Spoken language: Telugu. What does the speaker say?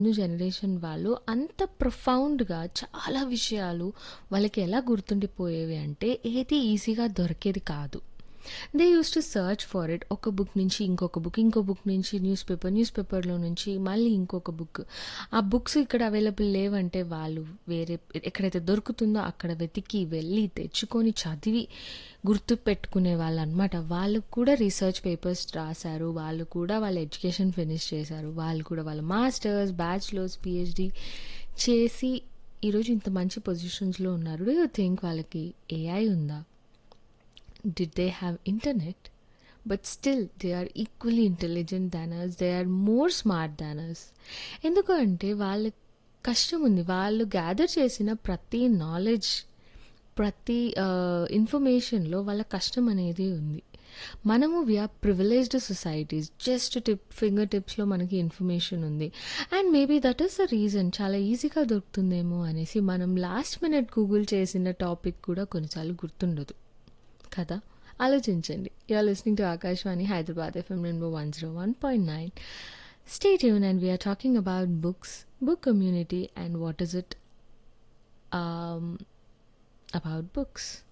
న్యూ జనరేషన్ వాళ్ళు అంత ప్రొఫౌండ్‌గా చాలా విషయాలు వాళ్ళకి ఎలా గుర్తుండిపోయేవి అంటే ఏది ఈజీగా దొరికేది కాదు. They used to search for it. ఒక బుక్ నుంచి ఇంకొక బుక్, ఇంకో బుక్ నుంచి న్యూస్ పేపర్, న్యూస్ పేపర్‌లో నుంచి మళ్ళీ ఇంకొక బుక్. ఆ బుక్స్ ఇక్కడ అవైలబుల్ లేవంటే వాళ్ళు వేరే ఎక్కడైతే దొరుకుతుందో అక్కడ వెతికి, వెళ్ళి, తెచ్చుకొని, చదివి గుర్తుపెట్టుకునేవాళ్ళనమాట. వాళ్ళు కూడా రీసెర్చ్ పేపర్స్ రాసారు. వాళ్ళు కూడా వాళ్ళ ఎడ్యుకేషన్ ఫినిష్ చేశారు. వాళ్ళు కూడా వాళ్ళ మాస్టర్స్, బ్యాచిలర్స్, పీహెచ్‌డీ చేసి ఈరోజు ఇంత మంచి పొజిషన్స్‌లో ఉన్నారు. డూ యూ థింక్ వాళ్ళకి ఏఐ ఉందా? Did they have internet? But still they are equally intelligent than us. They are more smart than us. ఎందుకు అంటే వాళ్ళ కష్టం ఉంది. వాళ్ళు గ్యాదర్ చేసిన ప్రతి నాలెడ్జ్, ప్రతి ఆహ్, ఇన్ఫర్మేషన్‌లో వాళ్ళ కష్టం అనేది ఉంది. మనము we are privileged societies. Just tip finger టిప్స్‌లో మనకి ఇన్ఫర్మేషన్ ఉంది. And maybe that is the reason చాలా ఈజీగా దొరుకుతుందేమో అనేసి మనం లాస్ట్ మినిట్ గూగుల్ చేసిన టాపిక్ కూడా కొన్నిసార్లు గుర్తుండదు. కదా! ఆలోచించండి. You are listening to Akashvani Hyderabad FM rainbow 101.9. Stay tuned and we are talking about books, book community and what is it um, about books.